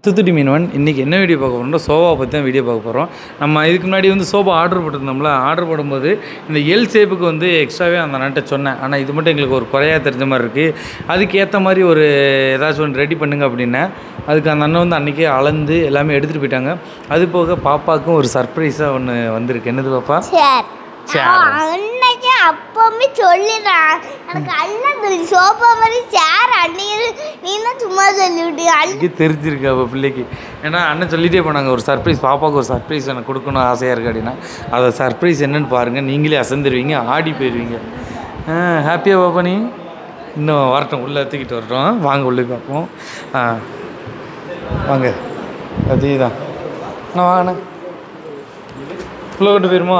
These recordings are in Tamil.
தூத்துட்டி மீனவன் இன்றைக்கி என்ன வீடியோ பார்க்க போகிறோம்னா சோஃபா பற்றி தான் வீடியோ பார்க்க போகிறோம் நம்ம இதுக்கு முன்னாடி வந்து சோஃபா ஆர்டர் போட்டிருந்தோம்ல ஆர்டர் போடும்போது இந்த எல் ஷேப்புக்கு வந்து எக்ஸ்ட்ராவே அந்த நட்டை சொன்னேன் ஆனால் இது மட்டும் எங்களுக்கு ஒரு குறையாக தெரிஞ்ச மாதிரி இருக்குது அதுக்கு ஏற்ற மாதிரி ஒரு ஏதாச்சும் ஒன்று ரெடி பண்ணுங்க அப்படின்னேன் அதுக்கு அந்த அண்ணன் வந்து அன்றைக்கே அளந்து எல்லாமே எடுத்துகிட்டு போயிட்டாங்க அது போக பாப்பாவுக்கும் ஒரு சர்ப்ரைஸாக ஒன்று வந்திருக்கு என்னது பாப்பா சேர் சேர். அன்னைக்கு அப்பவுமே சொல்லிடுறான் எனக்கு எல்லாம் தெரியும் சோஃபா மாதிரி சேர் அன்னைக்கு நீ தான் சும்மா சொல்லிவிட்டு எனக்கு தெரிஞ்சிருக்கு அவள் பிள்ளைக்கு ஏன்னா அண்ணன் சொல்லிட்டே போனாங்க ஒரு சர்ப்ரைஸ் பாப்பாவுக்கு ஒரு சர்ப்ரைஸ் எனக்கு கொடுக்கணும் ஆசையாக இருக்குது அப்படின்னா அதை சர்ப்ரைஸ் என்னன்னு பாருங்கள் நீங்களே அசந்துருவீங்க ஆடி போயிடுவீங்க ஹாப்பியாக பாப்பா நீ இன்னும் வரட்டும் உள்ளே தூக்கிட்டு வரட்டும் வாங்க உள்ளே பார்ப்போம் ஆ வாங்க அதே தான் அண்ணா வாங்கண்ணா உள்ளே கொண்டு போயிருமா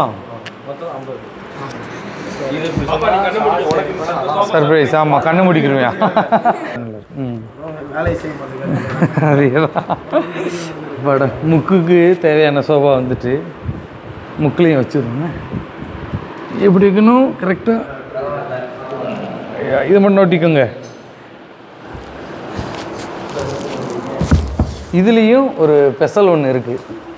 சர்ப்ரைஸ் ஆமாம் கண்ணு முடிக்கிறோயா ம் அதேதான் பட முக்குக்கு தேவையான சோஃபா வந்துட்டு முக்குலையும் வச்சுருங்க எப்படி இருக்கணும் கரெக்டாக இதை மட்டும் நோட்டிக்கோங்க இதுலேயும் ஒரு ஸ்பெஷல் ஒன்று இருக்குது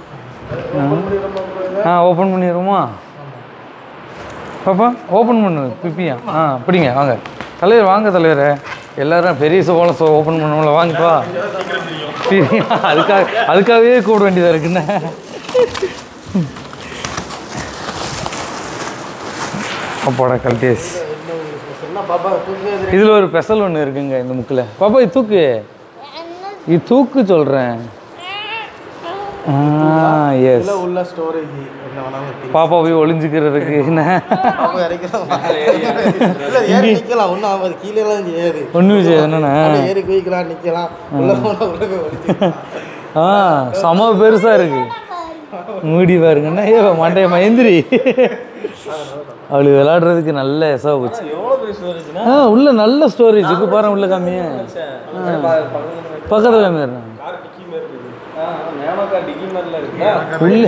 ஆ ஓப்பன் பண்ணிடுவோமா பாப்பா ஓப்பன் பண்ணு பிப்பியா ஆ பிடிங்க வாங்க தலைவர் வாங்க தலைவரே எல்லாரும் பெரிய சோபாலம் சோ ஓப்பன் பண்ணுவோம்ல வாங்கப்பா பிரியா, அதுக்காக அதுக்காகவே கூப்பிட வேண்டியதாக இருக்குண்ணே அப்பாடா கல்டேஸ் இதில் ஒரு ஸ்பெஷல் ஒன்று இருக்குங்க இந்த முக்கில் பாப்பா இது தூக்கு இது தூக்கு சொல்கிறேன் ஆ எஸ் உள்ள ஸ்டோரேஜ் என்ன வேணாலும் வைக்கலாம். பாப்பா போய் ஒளிஞ்சுக்கிறதுக்கு என்ன அப்ப இறக்கலாம். இல்ல, ஏறி நிக்கலாம் ஒண்ணும் ஆகாது கீழே எல்லாம் ஏறு ஒன்றும் விஷயம் என்னண்ணே அப்படியே ஏறி குதிக்கலாம் நிக்கலாம் உள்ள போனா உள்ள போய் ஒளிஞ்சுக்கலாம். ஆ செம பெருசாக இருக்கு மூடி பாருங்கண்ணா ஏ மண்டைய மயந்திரி அவளுக்கு விளையாடுறதுக்கு நல்ல எசா போச்சு ஆ உள்ள நல்ல ஸ்டோரேஜ் இருக்கு பாருங்க உள்ள காமிய பக்கத்தில் காமியா உள்ள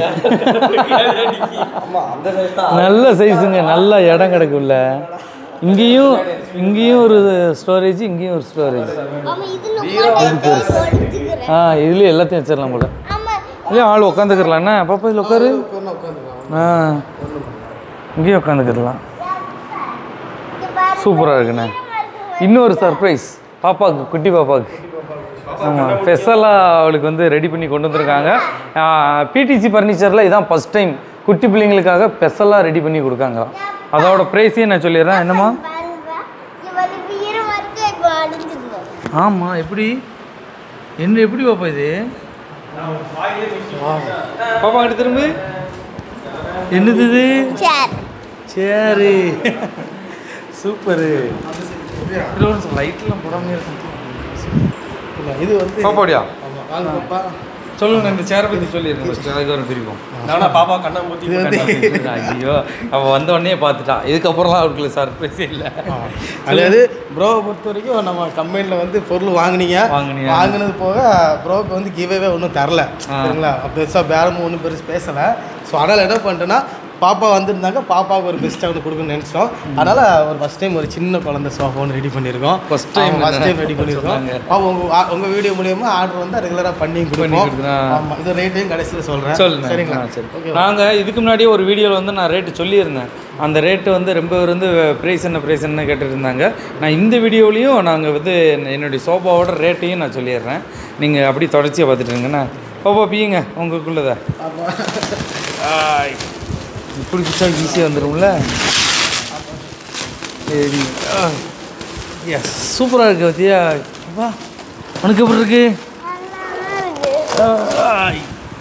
நல்ல சைஸுங்க நல்ல இடம் கிடக்கு உள்ள இங்கேயும் இங்கேயும் ஒரு ஸ்டோரேஜ் இங்கேயும் ஒரு ஸ்டோரேஜ் ஆமா இதுல ஒளிஞ்சுக்கிறேன் ஆ இதுலேயும் எல்லாத்தையும் வச்சிடலாம் போல ஆமா இல்லையா ஆள் உட்காந்துக்கிறலாம்ண்ணா பாப்பா இதில் உட்காரு உட்கார்ந்து உட்காந்துக்கலாம். ஆ இங்கேயும் உட்காந்துக்கிடலாம் இங்க பாரு. சூப்பராக இருக்குண்ணே இன்னொரு சர்ப்ரைஸ் பாப்பாவுக்கு குட்டி பாப்பாவுக்கு ஆமாம் ஸ்பெஷலாக அவளுக்கு வந்து ரெடி பண்ணி கொண்டு வந்திருக்காங்க பிடிசி ஃபர்னிச்சரில் இதான் ஃபஸ்ட் டைம் குட்டி பிள்ளைங்களுக்காக ஸ்பெஷலாக ரெடி பண்ணி கொடுக்காங்களாம் அதோட ப்ரைஸையும் நான் சொல்லிடுறேன் என்னம்மா பாருங்க இங்க வந்து வீர வரைக்கும் இப்போ அடிஞ்சிருந்தோம் ஆமாம் எப்படி என்ன எப்படி பாப்பா இது பாப்பா கிட்ட திரும்ப என்னது இது சேர் சேரு சூப்பரு லைட்லாம் போடாமல் இருக்கும் இல்ல, இது வந்து பாப்பாடியா ஆமா, வாங்க பாப்பா. சொல்லுங்க இந்த சேரை பற்றி சொல்லிடுங்க ஃபஸ்ட்டு அதுக்கு வர பிரிப்போம் இது வந்து ஐயோ அவள் வந்த உடனே பார்த்துட்டா இதுக்கப்புறம்லாம் அவளுக்கு சர்ப்ரைஸே இல்லை அதாவது ப்ரோவை பொறுத்த வரைக்கும் நம்ம கம்பெனியில் வந்து பொருள் வாங்குனீங்க வாங்குனீங்க. வாங்கினது போக ப்ரோவுக்கு வந்து கிவேவே ஒன்றும் தரல சரிங்களா பெருசாக பேரமும் ஒன்றும் பெருசு பேசலை ஸோ அதனால் என்ன பண்ணிட்டேன்னா பாப்பா வந்திருந்தாங்க பாப்பாவுக்கு ஒரு பெஸ்ட்டாக ஒன்று கொடுக்கணும்னு நினச்சோம் அதனால் ஒரு ஃபஸ்ட் டைம் ஒரு சின்ன குழந்தை சோஃபா ஒன்று ரெடி பண்ணியிருக்கோம் First time ஃபஸ்ட் டைம் என்ன ரெடி பண்ணியிருக்கோம் சொன்னாங்க? அவங்க உங்கள் உங்கள் வீடியோ மூலியமாக ஆர்டர் வந்து ரெகுலராக பண்ணி கொடுப்போம் கொடுக்குறேன். ஆமாம் இது ரேட்டையும் கடைசியில் சொல்கிறேன் சொல்லுங்க சரிங்களா ஆ, சரி ஓகே நாங்கள் இதுக்கு முன்னாடியே ஒரு வீடியோவில் வந்து நான் ரேட்டு சொல்லியிருந்தேன் அந்த ரேட்டு வந்து ரொம்ப பேர் வந்து ப்ரைஸ் என்ன ப்ரைஸ் என்ன கேட்டுட்டு இருந்தாங்க நான் இந்த வீடியோலையும் நாங்கள் வந்து என்ன- என்னுடைய சோஃபாவோட ரேட்டையும் நான் சொல்லிடுறேன் நீங்கள் அப்படி தொடர்ச்சியாக பார்த்துட்டு இருங்கண்ணா பாப்பா பீங்க உங்களுக்குள்ளதை இப்படி பிடிச்சா ஈஸியாக வந்துடும்ல சரி எஸ் சூப்பராக இருக்கு பத்தியா வா உனக்கு எப்படி இருக்கு ஆய்.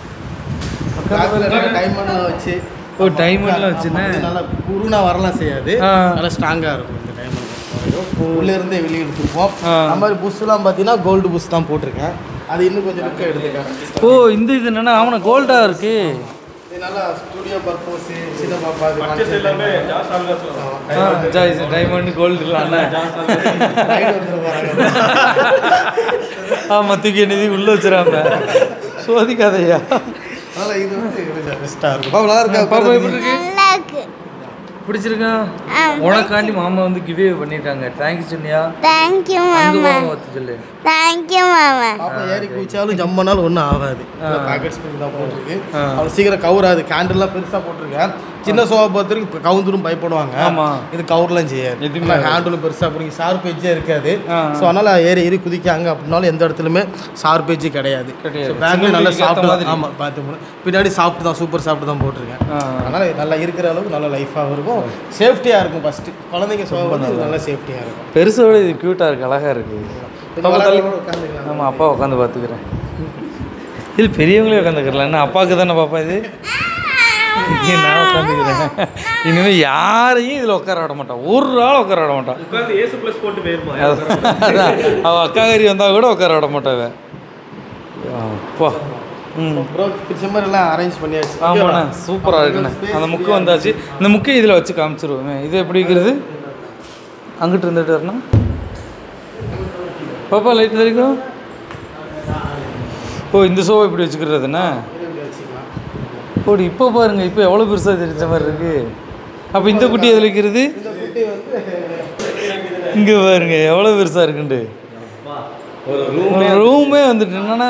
டைமண்ட் வச்சு ஓ டைமண்ட்லாம் வச்சுண்ணே இது நல்லா குருணா வரலாம் செய்யாது ஆ. நல்லா ஸ்ட்ராங்காக இருக்கும் இந்த டைமண்ட் உள்ளே இருந்தே வெளியே எடுத்துருப்போம் ஆ. அந்த மாதிரி புஷ்லாம் பார்த்தீங்கன்னா கோல்டு புஷ் தான் போட்டிருக்கேன் அது இன்னும் கொஞ்சம் லுக்காக எடுத்துக்கேன் ஓ இந்த இது என்னன்னா அவனை கோல்டாக இருக்கு இது நல்லா ஸ்டூடியோ பர்பஸ் சின்ன பாப்பா டைமண்ட் கோல்டுலாம் ஆமாம் தூக்கி என்னது உள்ளே வச்சிடாம சோதிக்காதையா அதனால் இது வந்து கொஞ்சம் பெஸ்ட்டாக இருக்கும் பாப்பா நல்லா இருக்கா பாப்பா எப்படி இருக்கு நல்லா இருக்கு பிடிச்சிருக்கா ஆ, உனக்காண்டி மாமா வந்து கிவே பண்ணியிருக்காங்க தேங்க்ஸ் சொன்னியா தேங்க்யூ அங்கே மாமா மாமா பார்த்து சொல்லு தேங்க்யூ மாமா பாப்பா ஏறி குதிச்சாலும் ஜம்ப் பண்ணாலும் ஒன்றும் ஆகாது பேக்கெட் ஸ்ப்ரிங் தான் போட்டிருக்கு ஆ. அவள் சீக்கிரம் கவுராது கேண்டல்லாம் பெருசாக போட்டிருக்கேன் சின்ன சோஃபா பொறுத்தவரைக்கும் இப்போ கவுந்துரும் பயப்படுவாங்க ஆமா. இது கவுர்லாம் செய்யாது எதுவுமே ஹேண்டிலும் பெருசாக பிடிக்கும் ஷார்ப் எஜ்ஜே இருக்காது ஆ. ஸோ அதனால் ஏறி ஏறி குதிக்காங்க அப்படின்னாலும் எந்த இடத்துலையுமே ஷார்ப் எஜ்ஜு கிடையாது கிடையாது. பேக்கில் சின்ன நல்லா பிள்ளைக்கு ஏத்த சாப்பிட்டு மாதிரி. ஆமாம் பார்த்து பின்னாடி சாப்பிட்டு தான் சூப்பர் சாப்பிட்டு தான் போட்டிருக்கேன் ஆ. அதனால் நல்லா இருக்கிற அளவுக்கு நல்ல லைஃபாக இருக்கும் சேஃப்டியாக இருக்கும் ஃபஸ்ட்டு குழந்தைங்க சோஃபா வந்து இது நல்லா சேஃப்டியாக இருக்கும் பெருசோட இது க்யூட்டாக இருக்கு அழகாக இருக்கு கொஞ்சம் விளையாட உட்காந்துக்கலாம் ஆமாம் அப்பா உட்காந்து பார்த்துக்கிறேன் இது பெரியவங்களே உட்காந்துக்கிறல என்ன அப்பாவுக்கு தானே பாப்பா இது இங்க நான் உட்காந்துக்கிறேன் இனிமேல் யாரையும் இதில் உட்கார விட மாட்டான் ஒரு ஆள் உட்கார விட மாட்டான் உட்காந்து ஏசு ப்ளஸ் போட்டு போயிருமா அதான் அவள் அக்காகாரி வந்தால் கூட உட்கார விட மாட்டாவ அப்பா ம் ப்ரோ பிடிச்ச மாதிரி எல்லாம் அரேஞ்ச் பண்ணியாச்சு ஆமாண்ணா சூப்பராக இருக்குண்ணே அந்த முக்கு வந்தாச்சு இந்த முக்கை இதில் வச்சு காமிச்சிருவோமே இது எப்படி இருக்கிறது அங்கிட்டு இருந்துட்டு வரணும் பாப்பா லைட் தெரியும் ஓ இந்த சோவை இப்படி வச்சுக்கிறதுண்ணே ஓடி இப்போ பாருங்க இப்போ எவ்வளோ பெருசாக தெரிஞ்ச மாதிரி இருக்கு அப்போ இந்த குட்டி எதில் வைக்கிறது இங்கே பாருங்க எவ்வளோ பெருசாக இருக்குண்டு ஒரு ரூமே வந்துட்டு என்னண்ணா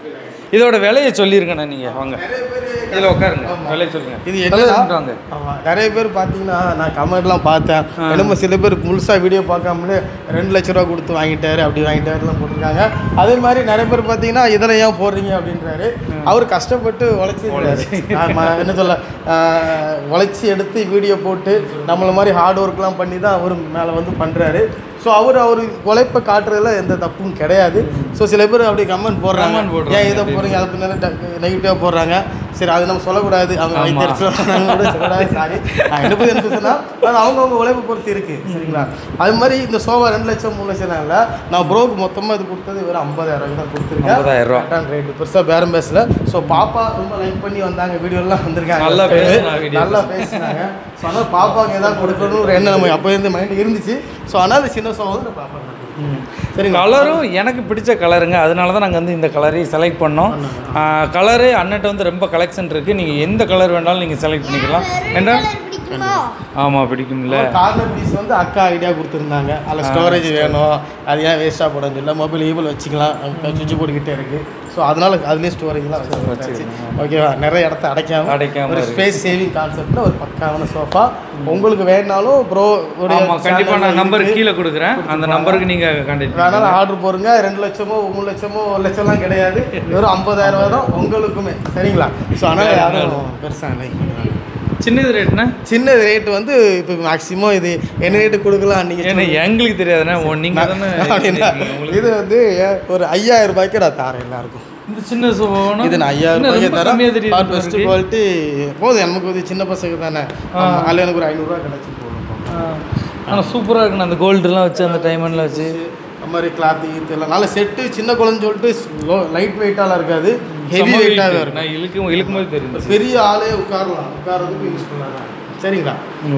இதோட விலையை சொல்லியிருக்கண்ணா நீங்கள் வாங்க இதில் உட்காருங்க விலையை சொல்லுங்க இது தலைவர் என்ன கொண்டு வாங்க ஆமா நிறைய பேர் பார்த்தீங்கன்னா நான் கமெண்ட்லாம் பார்த்தேன் என்னமோ சில பேர் முழுசாக வீடியோ பார்க்காமலே ரெண்டு லட்ச ரூபா கொடுத்து வாங்கிட்டாரு அப்படி வாங்கிட்டாருலாம் போட்டிருக்காங்க அதே மாதிரி நிறைய பேர் பார்த்தீங்கன்னா இதில் ஏன் போடுறீங்க அப்படின்றாரு அவர் கஷ்டப்பட்டு உழைச்சி ஆமா, என்ன சொல்ல ஆஹ், உழைச்சி எடுத்து வீடியோ போட்டு நம்மள மாதிரி ஹார்ட் ஒர்க்லாம் பண்ணி தான் அவர் மேலே வந்து பண்ணுறாரு ஸோ அவர் அவர் உழைப்பை காட்டுறதுல எந்த தப்பும் கிடையாது ஸோ சில பேர் அப்படி கமெண்ட் போடுறாங்க Comment போடுறாங்க. ஏன் இதை போடுறீங்க அதை பின்னாடி நெகட்டிவாக போடுறாங்க சரி அது நம்ம சொல்லக்கூடாது அவங்க ஆமா. வைத்தியர் சொன்னாங்க கூட சொல்லக்கூடாது சாரி நான் என்ன பற்றி என்ன சொன்னால் அது அவங்கவுங்க உழைப்பு பொறுத்து இருக்கு சரிங்களா அது மாதிரி இந்த சோபா ரெண்டு லட்சம் மூணு லட்சம் இல்லை நான் ப்ரோக்கு மொத்தமாக இது கொடுத்தது வெறும் ஐம்பதாயிரம் ரூபாய் தான் கொடுத்துருக்கேன் 50,000 ரூபா. கரெக்டான ரேட்டு பெருசாக பேரம் பேசல ஸோ பாப்பா ரொம்ப லைக் பண்ணி வந்தாங்க வீடியோலாம் வந்திருக்காங்க நல்லா பேசுனா video. நல்லா பேசினாங்க ஸோ அதனால் பாப்பாவுக்கு ஏதாவது கொடுக்கணும்னு ஒரு எண்ணம் நம்ம அப்போ இருந்து மைண்ட் இருந்துச்சு ஸோ அதனால் சின்ன சோபா வந்து நான் பாப்பா சரிங்க கலரும் எனக்கு பிடிச்ச கலருங்க அதனால தான் நாங்கள் வந்து இந்த கலரையும் செலக்ட் பண்ணோம் கலரு அண்ணன்ட்ட வந்து ரொம்ப கலெக்ஷன் இருக்குது நீங்கள் எந்த கலர் வேணாலும் நீங்கள் செலக்ட் பண்ணிக்கலாம் ஏன்னா பிடிக்குமோ ஆமாம் பிடிக்கும்ல கார்னர் பீஸ் வந்து அக்கா ஐடியா கொடுத்துருந்தாங்க அதில் ஸ்டோரேஜ் வேணும் அது ஏன் வேஸ்ட்டாக போடணும் இல்லை மொபைல் ஈபிள் வச்சுக்கலாம் சுவிட்ச் போட்டுக்கிட்டே இருக்குது ஸோ அதனால அதுலேயே ஸ்டோரேஜ்லாம் வச்சு ஓகேவா நிறைய இடத்த அடைக்காம அடைக்காம ஒரு இருக்கு. ஸ்பேஸ் சேவிங் கான்செப்டில் ஒரு பக்காவான சோஃபா உங்களுக்கு வேணாலும் ப்ரோ ஆமாம் கண்டிப்பாக நான் நம்பர் கீழே கொடுக்குறேன் அந்த நம்பருக்கு நீங்கள் கான்டாக்ட் அதனால ஆர்டர் போடுங்க ரெண்டு லட்சமோ மூணு லட்சமோ ஒரு லட்சம்லாம் கிடையாது வெறும் ஐம்பதாயிரம் ரூபா தான் உங்களுக்குமே சரிங்களா ஸோ அதனால் யாரும் பெருசாக லைக் பண்ணுறாங்க சின்னது ரேட்னா சின்ன ரேட் வந்து இப்போ மேக்ஸிமம் இது என்ன ரேட்டு கொடுக்கலாம் நீங்கள் ஏன்னா எங்களுக்கு தெரியாதுண்ணே ஓ நீங்கள் தானே அப்படின்னா உங்களுக்கு இது வந்து ஏன் ஒரு ஐயாயிரம் ரூபாய்க்கு நான் தரேன் எல்லாருக்கும் இந்த சின்ன சோபாவும் இது நான் ஐயாயிரம் ரூபாய்க்கு தரேன் கம்மியாக தெரியுது பெஸ்ட் குவாலிட்டி போதும் நமக்கு வந்து சின்ன பசங்க தானே அதில் எனக்கு ஒரு ஐநூறுரூவா கிடச்சி போதும் ஆனால் சூப்பராக இருக்குண்ணா அந்த கோல்டுலாம் வச்சு அந்த டைமண்ட்லாம் வச்சு அந்த மாதிரி கிளாத் கீத்து எல்லாம் நல்ல செட்டு சின்ன குழந்தைன்னு சொல்லிட்டு லைட் வெயிட்டாலாம் இருக்காது ஹெவி செம்ம வெயிட்டாக weight. இருக்கும் நான் இழுக்கும் இழுக்கும் போது தெரிஞ்சு பெரிய ஆளே உட்காரலாம் உட்காரதுக்கு யூஸ் பண்ணலாம் சரிங்களா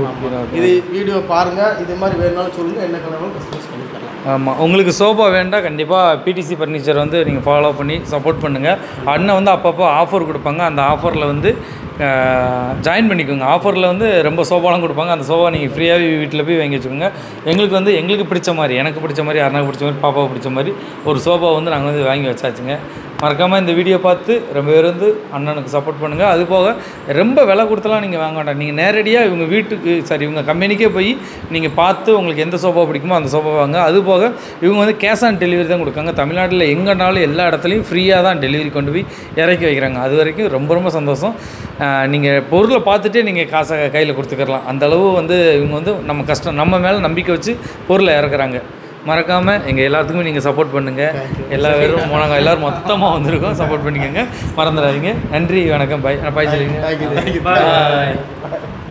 இது வீடியோ பாருங்க இது மாதிரி வேணும்னாலும் சொல்லுங்க என்ன கலரும் கஸ்டமைஸ் பண்ணி தரலாம் ஆமாம் உங்களுக்கு சோஃபா வேண்டாம் கண்டிப்பாக பிடிசி ஃபர்னிச்சர் வந்து நீங்கள் ஃபாலோ பண்ணி சப்போர்ட் பண்ணுங்கள் அண்ணன் வந்து அப்பப்போ ஆஃபர் கொடுப்பாங்க அந்த ஆஃபரில் வந்து ஜாயின் பண்ணிக்கோங்க ஆஃபரில் வந்து ரொம்ப சோஃபாலாம் கொடுப்பாங்க அந்த சோஃபா நீங்கள் ஃப்ரீயாகவே வீட்டில் போய் வாங்கி வச்சுக்கோங்க எங்களுக்கு வந்து எங்களுக்கு பிடிச்ச மாதிரி எனக்கு பிடிச்ச மாதிரி அண்ணாக்கு பிடிச்ச மாதிரி பாப்பாவுக்கு பிடிச்ச மாதிரி ஒரு சோஃபா வந்து நாங்கள் வந்து வாங்கி வச்சாச்சுங்க மறக்காமல் இந்த வீடியோ பார்த்து ரொம்ப பேர் வந்து அண்ணனுக்கு சப்போர்ட் பண்ணுங்கள் அது போக ரொம்ப விலை கொடுத்தலாம் நீங்கள் வாங்க வேண்டாம் நீங்கள் நேரடியாக இவங்க வீட்டுக்கு சாரி இவங்க கம்பெனிக்கே போய் நீங்கள் பார்த்து உங்களுக்கு எந்த சோஃபா பிடிக்குமோ அந்த சோஃபா வாங்க அது போக இவங்க வந்து கேஷ் ஆன் டெலிவரி தான் கொடுக்காங்க தமிழ்நாட்டில் எங்கேனாலும் எல்லா இடத்துலையும் ஃப்ரீயாக தான் டெலிவரி கொண்டு போய் இறக்கி வைக்கிறாங்க அது வரைக்கும் ரொம்ப ரொம்ப சந்தோஷம் நீங்கள் பொருளை பார்த்துட்டே நீங்கள் காசை கையில் கொடுத்துக்கலாம் அந்த அளவு வந்து இவங்க வந்து நம்ம கஷ்டம் நம்ம மேலே நம்பிக்கை வச்சு பொருளை இறக்குறாங்க மறக்காமல் எங்கள் எல்லாத்துக்குமே நீங்கள் சப்போர்ட் பண்ணுங்கள் எல்லா பேரும் போனாங்க எல்லோரும் மொத்தமாக வந்திருக்கோம் சப்போர்ட் பண்ணிக்கோங்க மறந்துடாதீங்க நன்றி வணக்கம் பாய் பாய் சொல்லுங்க தேங்க்யூ தேங்க்யூ பாய்